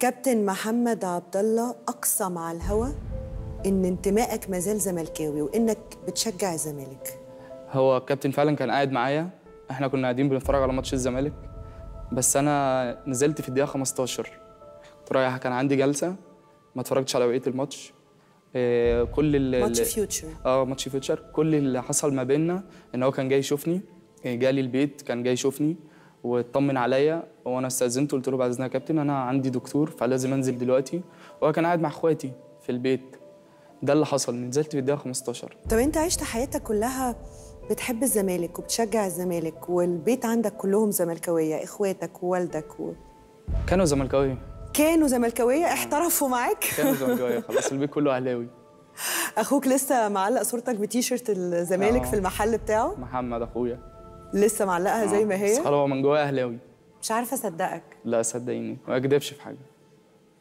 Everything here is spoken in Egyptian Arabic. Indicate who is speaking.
Speaker 1: كابتن محمد عبد الله اقسم على الهوا ان انتمائك ما زال زملكاوي وانك بتشجع الزمالك
Speaker 2: هو الكابتن فعلا كان قاعد معايا احنا كنا قاعدين بنتفرج على ماتش الزمالك بس انا نزلت في الدقيقه 15 كنت رايح كان عندي جلسه ما اتفرجتش على بقيه الماتش إيه، كل ال
Speaker 1: ماتش
Speaker 2: ال-
Speaker 1: فيوتشر
Speaker 2: اه ماتش فيوتشر كل اللي حصل ما بيننا ان هو كان جاي يشوفني إيه، جالي البيت كان جاي يشوفني واطمن عليا وانا استاذنته قلت له بعد اذنك يا كابتن انا عندي دكتور فلازم انزل دلوقتي وهو كان قاعد مع اخواتي في البيت ده اللي حصل نزلت في الدقيقه 15
Speaker 1: طب انت عشت حياتك كلها بتحب الزمالك وبتشجع الزمالك والبيت عندك كلهم زملكاويه اخواتك ووالدك و...
Speaker 2: كانوا زملكاويه
Speaker 1: كانوا زملكاويه احترفوا معاك
Speaker 2: كانوا زملكاويه خلاص البيت كله اهلاوي
Speaker 1: اخوك لسه معلق صورتك بتيشيرت الزمالك
Speaker 2: آه.
Speaker 1: في المحل بتاعه
Speaker 2: محمد اخويا
Speaker 1: لسه معلقها زي ما
Speaker 2: بس
Speaker 1: هي
Speaker 2: خلاص هو من جوايا اهلاوي
Speaker 1: مش عارفه اصدقك
Speaker 2: لا صدقيني ما اكدبش في حاجه